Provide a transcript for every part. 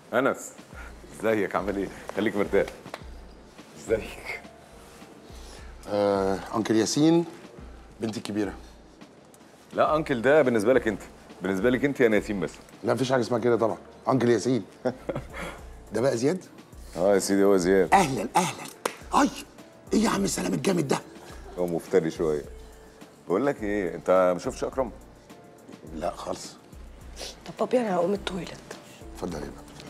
انس ازيك عامل ايه خليك مرتاح ازيك آه، انكل ياسين بنتي الكبيره لا انكل ده بالنسبه لك انت بالنسبه لك انت انا ياسين بس لا مفيش حاجه اسمها كده طبعا انكل ياسين ده بقى زياد اه يا سيدي هو زياد اهلا اهلا اي ايه يا عم السلام الجامد ده هو مفتري شويه بقول لك ايه انت ما شفتش اكرم لا خالص طب بابي انا هقوم التويلت اتفضل يا بابا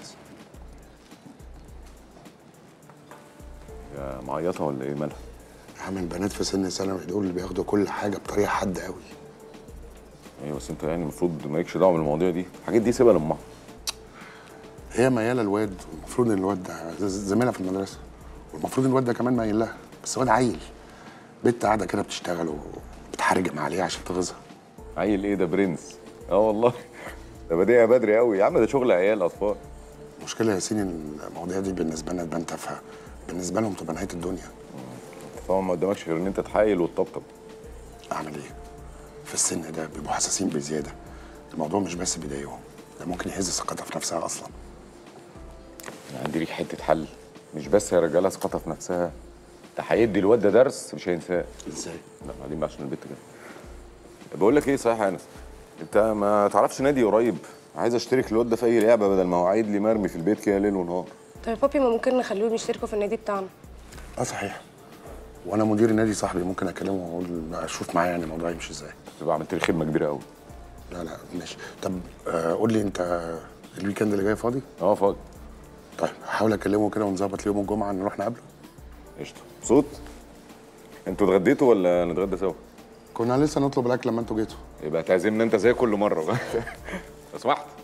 يا معيطه ولا ايه مالها يا عم البنات في سن ثانوي دول اللي بياخدوا كل حاجه بطريقه حاده قوي ايوه بس انت يعني المفروض مالكش دعوه بالمواضيع دي الحاجات دي سيبها لامها هي مياله الواد والمفروض ان الواد ده ز- زميلها في المدرسه والمفروض ان الواد ده كمان مايل لها بس واد عيل بنت قاعده كده بتشتغل وبتحرجم عليه عشان تغيظها عيل ايه ده برنس اه والله ده بديع بدري قوي يا عم ده شغل عيال اطفال المشكله يا ياسين إن المواضيع دي بالنسبه لنا تبان تافهه بالنسبه لهم تبقى نهايه الدنيا طبعا ما قدامكش غير ان انت تحايل وتطبطب اعمل ايه في السن ده بيبقوا حساسين بزياده الموضوع مش بس بيضايقهم ده ممكن يهز ثقتها في نفسها اصلا انا عندي ليك حته حل مش بس يا رجاله ثقتها في نفسها ده هيدي الواد ده درس مش هينساه ازاي لا بعدين بقى عشان البت كده بقول لك ايه صحيح يا انس انت ما تعرفش نادي قريب عايز اشترك الواد ده في اي لعبه بدل ما هو قاعد لي مرمي في البيت كده ليل ونهار طب يا بابي ما ممكن نخليهم يشتركوا في النادي بتاعنا اه صحيح وانا مدير النادي صاحبي ممكن اكلمه واقول اشوف معاه يعني الموضوع يمشي ازاي تبقى عملت لي خدمه كبيره قوي لا لا ماشي طب آه قول لي انت الويكند اللي جاي فاضي اه فاضي طيب هحاول اكلمه كده ونظبط يوم الجمعه نروح نقابله قشطه مبسوط انتوا اتغديتوا ولا نتغدى سوا كنا لسه نطلب الاكل لما انتوا جيتوا يبقى تعزمنا انت زي كل مره بقى لو سمحت